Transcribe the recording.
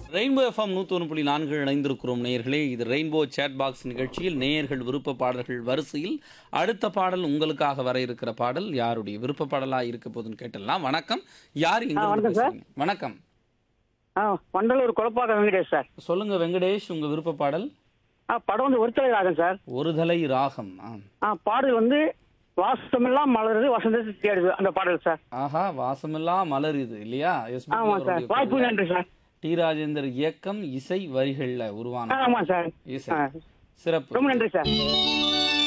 Rainbow FM நூற்றி ஒன்று புள்ளி நான்கு இணைந்திருக்கிறோம் நேயர்களே இது ரெயின்போ சேட் பாக்ஸ் நிகழ்ச்சியில் நேயர்கள் விருப்ப பாடல்கள் வரிசையில் அடுத்த பாடல் உங்களுக்காக வர இருக்கிற பாடல் யாருடைய விருப்ப பாடலாக இருக்க போதுன்னு கேட்டலாம் வணக்கம் யார் இங்க இருந்து வணக்கம் சார். பேசுறீங்க? வணக்கம் ஆ வண்டலூர் குழப்பாக்க வெங்கடேஷ் சார் சொல்லுங்க வெங்கடேஷ் உங்க விருப்ப பாடல் ஆ படம் வந்து ஒருத்தலை ராகம் சார் ஒருதலை ராகம் ஆ. ஆ பாடல் வந்து வாசமெல்லாம் மலருது வசந்தத்தை தேடுது அந்த பாடல் சார் ஆஹா வாசமெல்லாம் மலர் இது இல்லையா எஸ் ஆமா சார் வாய்ப்பு நன்றி சார் டி ராஜேந்தர் இயக்கம் இசை வரிகள்ல உருவான ஆ, ஆமா சார் இசை ஆ. சிறப்பு ரொம்ப நன்றி சார்